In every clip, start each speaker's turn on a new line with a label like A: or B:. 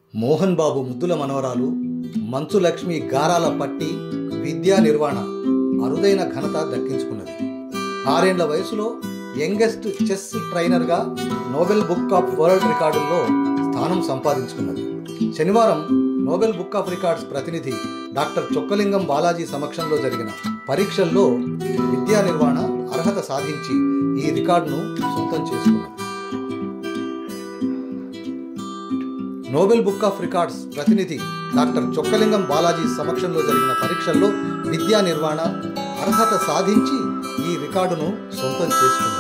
A: మోహన్ బాబు ముద్దుల మనవరాలు మంచు లక్ష్మి గారాల పట్టి విద్యా నిర్వహణ అరుదైన ఘనత దక్కించుకున్నది ఆరేండ్ల వయసులో యంగెస్ట్ చెస్ ట్రైనర్గా నోబెల్ బుక్ ఆఫ్ వరల్డ్ రికార్డుల్లో స్థానం సంపాదించుకున్నది శనివారం నోబెల్ బుక్ ఆఫ్ రికార్డ్స్ ప్రతినిధి డాక్టర్ చొక్కలింగం బాలాజీ సమక్షంలో జరిగిన పరీక్షల్లో విద్యా నిర్వహణ అర్హత సాధించి ఈ రికార్డును సొంతం చేసుకున్నది నోబెల్ బుక్ ఆఫ్ రికార్డ్స్ ప్రతినిధి డాక్టర్ చొక్కలింగం బాలాజీ సమక్షంలో జరిగిన పరీక్షల్లో విద్యా నిర్వహణ అర్హత సాధించి ఈ రికార్డును సొంతం చేసుకున్నారు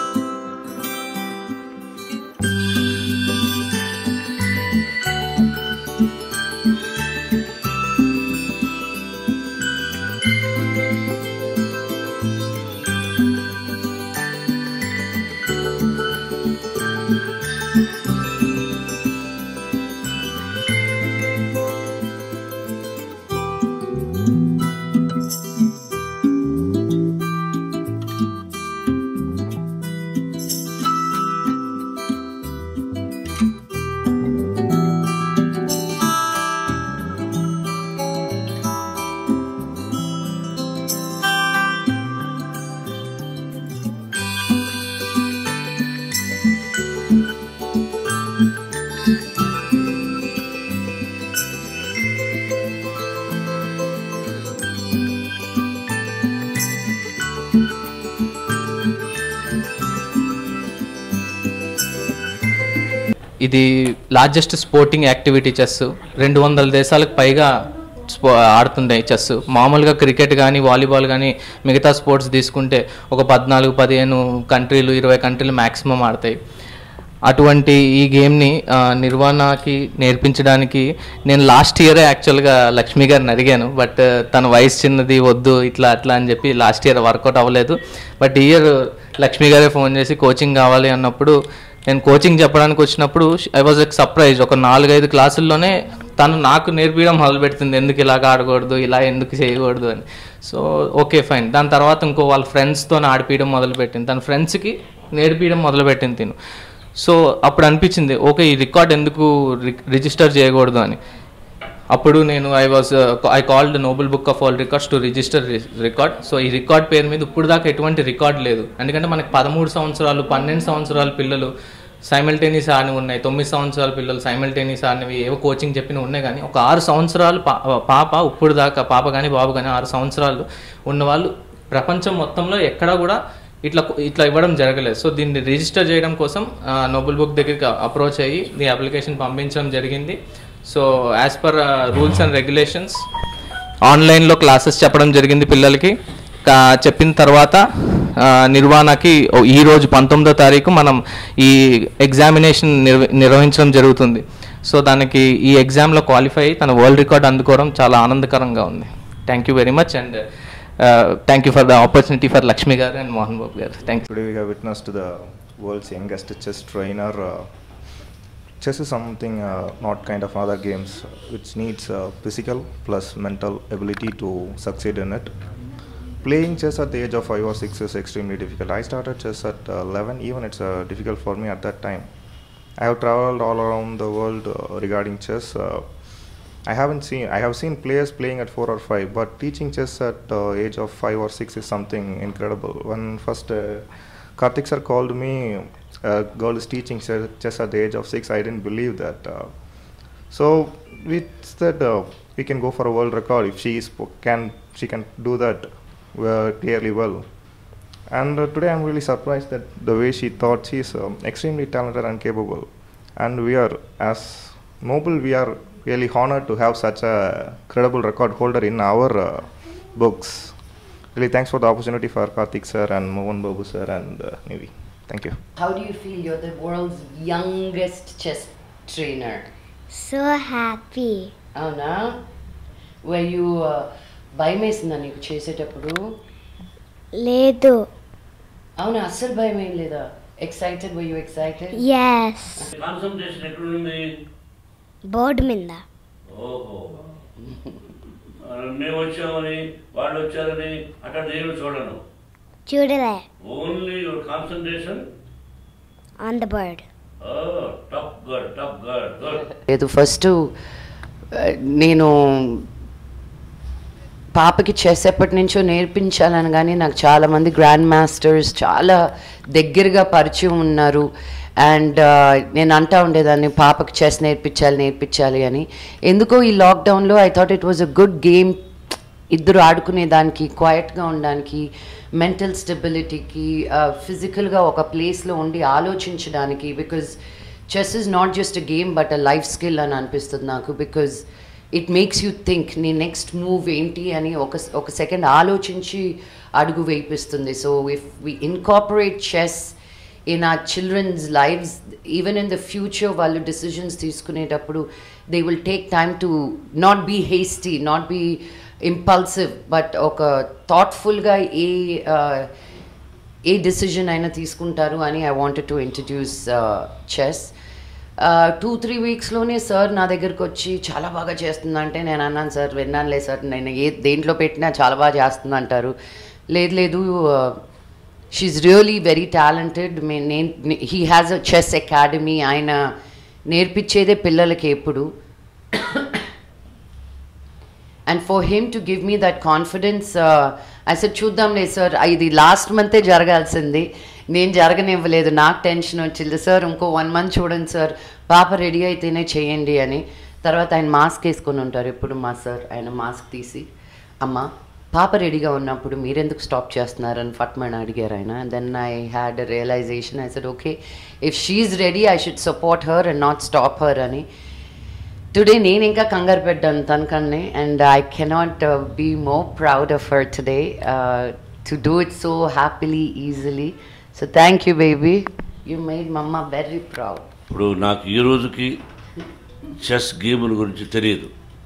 B: ఇది లార్జెస్ట్ స్పోర్టింగ్ యాక్టివిటీ చెస్ రెండు వందల దేశాలకు పైగా స్పో ఆడుతున్నాయి చెస్ మామూలుగా క్రికెట్ కానీ వాలీబాల్ కానీ మిగతా స్పోర్ట్స్ తీసుకుంటే ఒక పద్నాలుగు పదిహేను కంట్రీలు ఇరవై కంట్రీలు మ్యాక్సిమం ఆడతాయి అటువంటి ఈ గేమ్ని ఆ, నిర్వహణకి నేర్పించడానికి నేను లాస్ట్ ఇయరే యాక్చువల్గా లక్ష్మి గారిని అడిగాను బట్ తన వయసు చిన్నది వద్దు ఇట్లా అట్లా అని చెప్పి లాస్ట్ ఇయర్ వర్కౌట్ అవ్వలేదు బట్ ఈ ఇయర్ లక్ష్మి గారే ఫోన్ చేసి కోచింగ్ కావాలి అన్నప్పుడు నేను కోచింగ్ చెప్పడానికి వచ్చినప్పుడు ఐ వాజ్ ఎక్ సర్ప్రైజ్ ఒక నాలుగైదు క్లాసుల్లోనే తను నాకు నేర్పించడం మొదలు పెడుతుంది ఎందుకు ఇలాగ ఆడకూడదు ఇలా ఎందుకు చేయకూడదు అని సో ఓకే ఫైన్ దాని తర్వాత ఇంకో వాళ్ళ ఫ్రెండ్స్తో ఆడిపించడం మొదలుపెట్టింది తన ఫ్రెండ్స్కి నేర్పించడం మొదలుపెట్టింది తిను సో అప్పుడు అనిపించింది ఓకే ఈ రికార్డ్ ఎందుకు రిజిస్టర్ చేయకూడదు అని అప్పుడు నేను I was I called Nobel Book of All Records to register record so ఈ రికార్డ్ పేరు మీద ఇప్పుడు దాకా ఎటువంటి రికార్డ్ లేదు ఎందుకంటే మనకి పదమూడు సంవత్సరాలు పన్నెండు సంవత్సరాల పిల్లలు సైమల్టేనియస్ ఆడినవి ఉన్నాయి తొమ్మిది సంవత్సరాల పిల్లలు సైమల్టేనియస్ ఆడినవి ఏవో కోచింగ్ చెప్పినవి ఉన్నాయి కానీ ఒక ఆరు సంవత్సరాలు పా పాప ఇప్పుడు దాకా పాప కానీ బాబు కానీ ఆరు సంవత్సరాలు ఉన్నవాళ్ళు ప్రపంచం మొత్తంలో ఎక్కడా కూడా ఇట్లా ఇట్లా ఇవ్వడం జరగలేదు సో దీన్ని రిజిస్టర్ చేయడం కోసం నోబెల్ బుక్ దగ్గరికి అప్రోచ్ అయ్యి ఈ అప్లికేషన్ పంపించడం జరిగింది so as per rules and regulations ఆన్లైన్లో క్లాసెస్ చెప్పడం జరిగింది పిల్లలకి కా- చెప్పిన తర్వాత ఆ, నిర్వహణకి ఓ- ఈ రోజు పంతొమ్మిదో తారీఖు మనం ఈ ఎగ్జామినేషన్ నిర్వ నిర్వహించడం జరుగుతుంది సో దానికి ఈ ఎగ్జామ్లో క్వాలిఫై అయ్యి తన వరల్డ్ రికార్డ్ అందుకోవడం చాలా ఆనందకరంగా ఉంది thank you very much and thank you for the opportunity for Lakshmi garu and Mohan Babu garu thank you
C: Today we have witnessed the world's youngest chess trainer. Uh, chess is something uh, not kind of other games, which needs uh, physical plus mental ability to succeed in it. Playing chess at the age of 5 or 6 is extremely difficult. I started chess at uh, 11, even it's uh, difficult for me at that time. I have traveled all around the world uh, regarding chess. Uh, I haven't seen. I have seen players playing at four or five, but teaching chess at uh, age of five or six is something incredible. When first uh, Karthik sir called me, a girl is teaching chess chess at the age of six. I didn't believe that. Uh, so we said uh, we can go for a world record if she is can she can do that uh, clearly well. And uh, today I'm really surprised that the way she thought she is um, extremely talented and capable. And we are, as Noble, we are really honored to have such a credible record holder in our uh, books. Really, thanks for the opportunity for Karthik sir and Mohan Babu sir and uh, Nivi. Thank you.
D: How do you feel you're the world's youngest chess trainer?
E: So happy.
D: అవునా why you భయం వేసిందా నీకు చేసేటప్పుడు
E: లేదు
D: అవునా అస్సలు భయం ఏం లేదా excited why you excited
E: Yes.
F: Concentration ఎక్కడుంది
E: బోర్డు మీద
F: ఓహో ఆ, మేము వచ్చామని వాళ్ళు వచ్చారని అక్కడ నేను చూడను
E: చూడలే
F: only your concentration
E: on the bird.
F: Tough girl tough girl good
D: లేదు ఫస్ట్ నేను పాపకి చెస్ ఎప్పటి నుంచో నేర్పించాలని కానీ నాకు చాలామంది గ్రాండ్ మాస్టర్స్ చాలా దగ్గరగా పరిచయం ఉన్నారు అండ్ నేను అంటా ఉండేదాన్ని పాపకి చెస్ నేర్పించాలి నేర్పించాలి అని ఎందుకో ఈ లాక్డౌన్లో I thought it was a good game ఇద్దరు ఆడుకునేదానికి క్వైట్గా ఉండడానికి మెంటల్ స్టెబిలిటీకి ఫిజికల్గా ఒక ప్లేస్లో ఉండి ఆలోచించడానికి because chess is not just a game but a life skill అని అనిపిస్తుంది నాకు because it makes you think నీ నెక్స్ట్ మూవ్ ఏంటి అని ఒక ఒక సెకండ్ ఆలోచించి అడుగు వేయిపిస్తుంది so if we incorporate chess in a children's lives even in the future వాళ్ళు డిసిజన్స్ తీసుకునేటప్పుడు they will take time to not be hasty not be impulsive but ఒక థాట్ఫుల్గా ఏ ఏ డిసిజన్ అయినా తీసుకుంటారు అని I wanted to introduce chess two three వీక్స్లోనే సార్ నా దగ్గరకు వచ్చి చాలా బాగా చేస్తుందంటే నేను అన్నాను సార్ విన్నానులే సార్ నేను ఏ దేంట్లో పెట్టినా చాలా బాగా చేస్తుంది అంటారు లేదు లేదు షీఈ్ రియలీ వెరీ టాలెంటెడ్ నేను he has a chess academy ఆయన నేర్పించేదే పిల్లలకి ఎప్పుడు and for him to give me that confidence అసలు చూద్దాంలే సార్ ఇది లాస్ట్ మంతే జరగాల్సింది నేను జరగనివ్వలేదు నాకు టెన్షన్ వచ్చింది సార్ ఇంకో వన్ మంత్ చూడండి సార్ పాప రెడీ అయితేనే చేయండి అని తర్వాత ఆయన మాస్క్ వేసుకొని ఉంటారు ఎప్పుడు మా సార్ ఆయన మాస్క్ తీసి అమ్మ పాప రెడీగా ఉన్నప్పుడు మీరెందుకు స్టాప్ చేస్తున్నారని ఫట్మన్ అడిగారు ఆయన then I had a realization I said okay if she's ready I should support her and not stop her అని టుడే నేను ఇంకా కంగారు పెట్టాను తనకన్నే and I cannot be more proud of her today to do it so happily easily so thank you baby you made mamma very proud
F: ఇప్పుడు నాకు ఈ రోజుకి చెస్ గేముల గురించి తెలియదు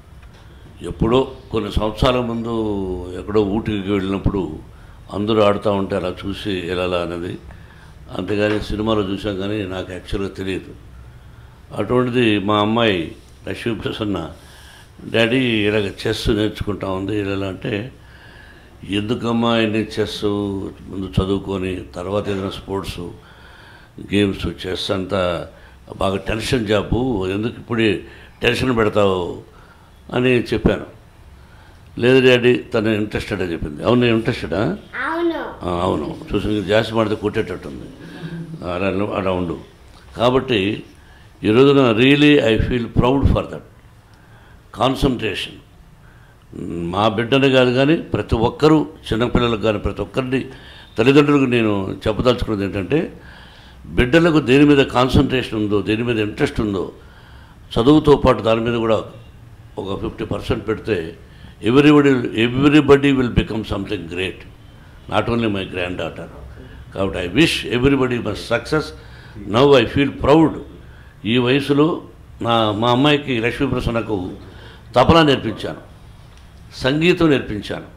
F: ఎప్పుడో కొన్ని సంవత్సరాల ముందు ఎక్కడో ఊటికి వెళ్ళినప్పుడు అందరూ ఆడుతూ ఉంటే అలా చూసి వెళ్ళాలా అనేది అంతేగాని సినిమాలో చూసాం కానీ నాకు యాక్చువల్గా తెలియదు అటువంటిది మా అమ్మాయి లక్ష్మీ ప్రసన్న డాడీ ఇలాగ చెస్ నేర్చుకుంటా ఉంది ఇలా అంటే ఎందుకమ్మా ఇన్ని చెస్ ముందు చదువుకొని తర్వాత ఏదైనా స్పోర్ట్స్ గేమ్స్ చెస్ అంతా బాగా టెన్షన్ జాబు ఎందుకు ఇప్పుడే టెన్షన్ పెడతావు అని చెప్పాను లేదు డాడీ తను ఇంట్రెస్టెడ్ అని చెప్పింది అవును ఇంట్రెస్టెడా
E: అవును
F: అవును చూసి జాస్తి మాడితే కొట్టేటట్టుంది అలా అలా ఉండు కాబట్టి ఈ రోజున really I feel proud for that concentration మా బిడ్డని కాదు కానీ ప్రతి ఒక్కరూ చిన్నపిల్లలకు కానీ ప్రతి ఒక్కరిని తల్లిదండ్రులకు నేను చెప్పదలుచుకున్నది ఏంటంటే బిడ్డలకు దేని మీద కాన్సన్ట్రేషన్ ఉందో దేని మీద ఇంట్రెస్ట్ ఉందో చదువుతో పాటు దాని మీద కూడా ఒక ఫిఫ్టీ పర్సెంట్ పెడితే everybody everybody will become something great not only my granddaughter కాబట్టి I wish everybody must success now I feel proud ఈ వయసులో నా మా అమ్మాయికి లక్ష్మీ ప్రసన్నకు తపలా నేర్పించాను సంగీతం నేర్పించాను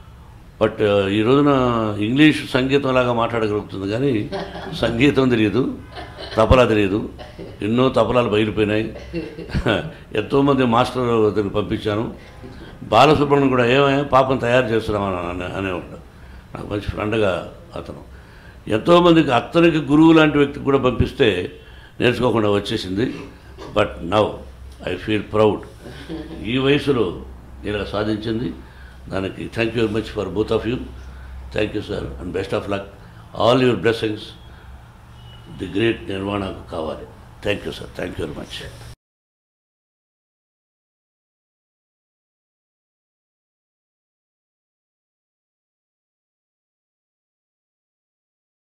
F: బట్ ఈ రోజున ఇంగ్లీష్ సంగీతం లాగా మాట్లాడగలుగుతుంది కానీ సంగీతం తెలియదు తపలా తెలియదు ఎన్నో తపలాలు బయలుపోయినాయి ఎంతోమంది మాస్టర్ దగ్గరికి పంపించాను బాలసుబ్రహ్మణ్యం కూడా ఏమైనా పాపం తయారు చేస్తున్నామని అనే అనేవాడు నాకు మంచి ఫ్రెండ్గా అతను ఎంతోమందికి అతనికి గురువు లాంటి వ్యక్తికి కూడా పంపిస్తే నేర్చుకోకుండా వచ్చేసింది but now I feel proud ఈ వయసులో ఇలా సాధించింది దానికి thank you very much for both of you thank you sir and best of luck all your blessings the great నిర్మాణకు కావాలి thank you sir thank you very much